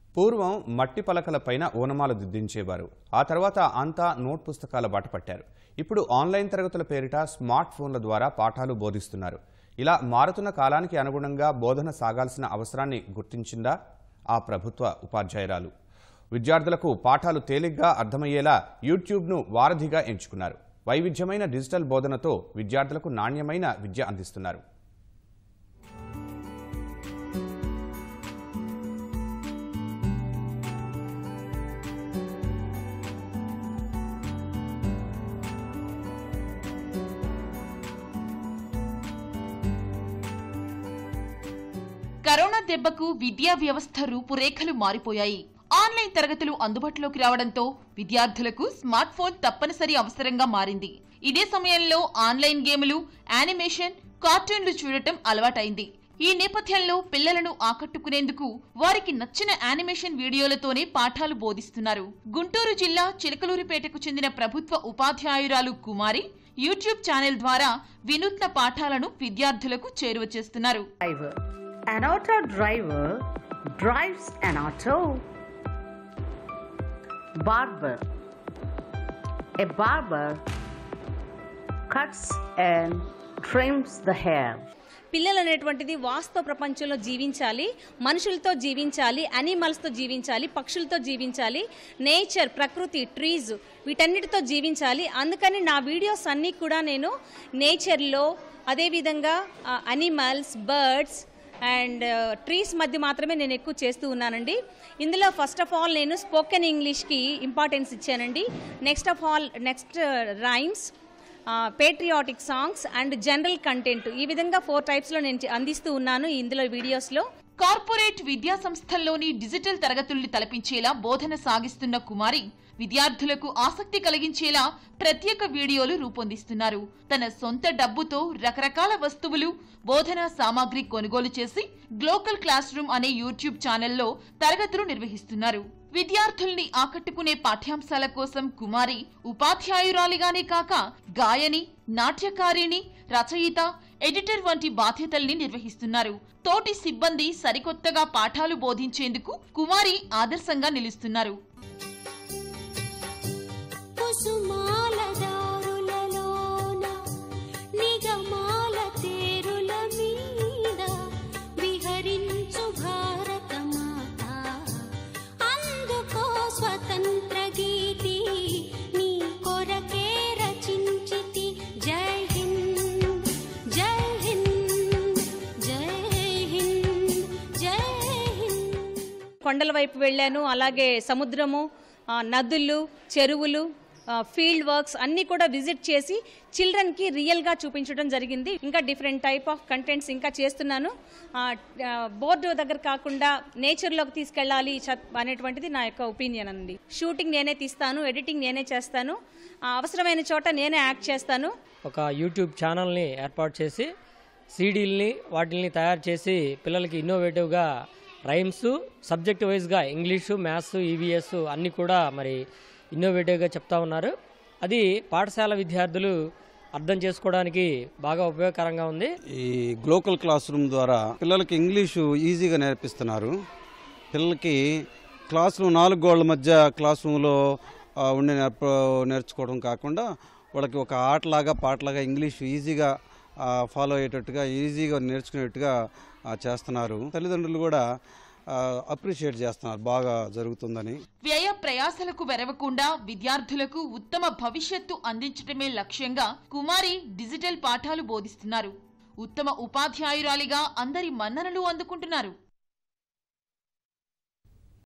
పూర్వం మట్టి పలకలపైన ఓనమాలు దిద్దించేవారు ఆ తర్వాత అంతా నోట్ పుస్తకాల బాట పట్టారు ఇప్పుడు ఆన్లైన్ తరగతుల పేరిట స్మార్ట్ ఫోన్ల ద్వారా పాఠాలు బోధిస్తున్నారు ఇలా మారుతున్న కాలానికి అనుగుణంగా బోధన సాగాల్సిన అవసరాన్ని గుర్తించిందా ఆ ప్రభుత్వ ఉపాధ్యాయురాలు విద్యార్థులకు పాఠాలు తేలిగ్గా అర్థమయ్యేలా యూట్యూబ్ను వారధిగా ఎంచుకున్నారు వైవిధ్యమైన డిజిటల్ బోధనతో విద్యార్థులకు నాణ్యమైన విద్య అందిస్తున్నారు కరోనా దెబ్బకు విద్యా వ్యవస్థ రూపురేఖలు మారిపోయాయి ఆన్లైన్ తరగతులు అందుబాటులోకి రావడంతో విద్యార్థులకు స్మార్ట్ ఫోన్ తప్పనిసరి అవసరంగా మారింది ఇదే సమయంలో ఆన్లైన్ గేములు యానిమేషన్ కార్టూన్లు చూడటం అలవాటైంది ఈ నేపథ్యంలో పిల్లలను ఆకట్టుకునేందుకు వారికి నచ్చిన యానిమేషన్ వీడియోలతోనే పాఠాలు బోధిస్తున్నారు గుంటూరు జిల్లా చిలకలూరిపేటకు చెందిన ప్రభుత్వ ఉపాధ్యాయురాలు కుమారి యూట్యూబ్ ఛానల్ ద్వారా వినూత్న పాఠాలను విద్యార్థులకు చేరువ చేస్తున్నారు driver. An auto driver drives an auto. Barber. A barber cuts and trims the hair. పిల్లలు అనేటువంటిది వాస్తవ ప్రపంచంలో జీవించాలి మనుషులతో జీవించాలి అనిమల్స్తో జీవించాలి పక్షులతో జీవించాలి నేచర్ ప్రకృతి ట్రీస్ వీటన్నిటితో జీవించాలి అందుకని నా వీడియోస్ అన్నీ కూడా నేను నేచర్లో అదేవిధంగా అనిమల్స్ బర్డ్స్ అండ్ ట్రీస్ మధ్య మాత్రమే నేను ఎక్కువ చేస్తూ ఉన్నానండి ఇందులో ఫస్ట్ ఆఫ్ ఆల్ నేను స్పోకెన్ ఇంగ్లీష్కి ఇంపార్టెన్స్ ఇచ్చానండి next of all next rhymes patriotic songs and general content ఈ విధంగా ఫోర్ టైప్స్లో నేను చే- అందిస్తూ ఉన్నాను ఇందులో వీడియోస్లో కార్పొరేట్ విద్యా సంస్థల్లోని డిజిటల్ తరగతుల్ని తలపించేలా బోధన సాగిస్తున్న కుమారి విద్యార్థులకు ఆసక్తి కలిగించేలా ప్రత్యేక వీడియోలు రూపొందిస్తున్నారు తన సొంత డబ్బుతో రకరకాల వస్తువులు బోధనా సామాగ్రి కొనుగోలు చేసి గ్లోకల్ క్లాస్ రూమ్ అనే యూట్యూబ్ ఛానల్లో తరగతులు నిర్వహిస్తున్నారు విద్యార్థుల్ని ఆకట్టుకునే పాఠ్యాంశాల కోసం కుమారి ఉపాధ్యాయురాలిగానే కాక గాయని నాట్యకారిణి రచయిత ఎడిటర్ వంటి బాధ్యతల్ని నిర్వహిస్తున్నారు తోటి సిబ్బంది సరికొత్తగా పాఠాలు బోధించేందుకు కుమారి ఆదర్శంగా నిలుస్తున్నారు కుసుమాల దారులలోన నిగమాల తేరుల మీద విహరించు భారత మాత అందుకో స్వతంత్ర గీతి నీ కొరకే రచించితి జై హింద్ జై హింద్ జై హింద్ జై హింద్ కొండల వైపు వెళ్ళాను అలాగే సముద్రము ఆ, నదులు చెరువులు ఆ, ఫీల్డ్ వర్క్స్ అన్నీ కూడా విజిట్ చేసి చిల్డ్రన్కి రియల్గా చూపించడం జరిగింది ఇంకా డిఫరెంట్ టైప్ ఆఫ్ కంటెంట్స్ ఇంకా చేస్తున్నాను ఆ, ఆ, బోర్డు దగ్గర కాకుండా నేచర్లోకి తీసుకెళ్ళాలి చ- అనేటువంటిది నా యొక్క ఒపీనియన్ అండి షూటింగ్ నేనే తీస్తాను ఎడిటింగ్ నేనే చేస్తాను ఆ, అవసరమైన చోట నేనే యాక్ట్ చేస్తాను ఒక యూట్యూబ్ ఛానల్ని ఏర్పాటు చేసి సీడీల్ని వాటిని తయారు చేసి పిల్లలకి ఇన్నోవేటివ్గా రైమ్స్ సబ్జెక్ట్ వైజ్గా ఇంగ్లీషు మ్యాథ్స్ ఈవీఎస్ అన్నీ కూడా మరి ఇన్నోవేటివ్గా చెప్తా ఉన్నారు అది పాఠశాల విద్యార్థులు అర్థం చేసుకోవడానికి బాగా ఉపయోగకరంగా ఉంది ఈ గ్లోకల్ క్లాస్ రూమ్ ద్వారా పిల్లలకి ఇంగ్లీషు ఈజీగా నేర్పిస్తున్నారు పిల్లలకి క్లాస్ రూమ్ నాలుగు గోళ్ల మధ్య క్లాస్ రూమ్లో ఆ, ఉండి నేర్ప నేర్చుకోవడం కాకుండా వాళ్ళకి ఒక ఆటలాగా పాటలాగా ఇంగ్లీష్ ఈజీగా ఫాలో అయ్యేటట్టుగా ఈజీగా నేర్చుకునేట్టుగా ఆ, చేస్తున్నారు తల్లిదండ్రులు కూడా అప్రిషియేట్ చేస్తున్నారు బాగా జరుగుతుందని వ్యయ ప్రయాసలకు వెరవకుండా విద్యార్థులకు ఉత్తమ భవిష్యత్తు అందించడమే లక్ష్యంగా కుమారి డిజిటల్ పాఠాలు బోధిస్తున్నారు ఉత్తమ ఉపాధ్యాయురాలిగా అందరి మన్ననలు అందుకుంటున్నారు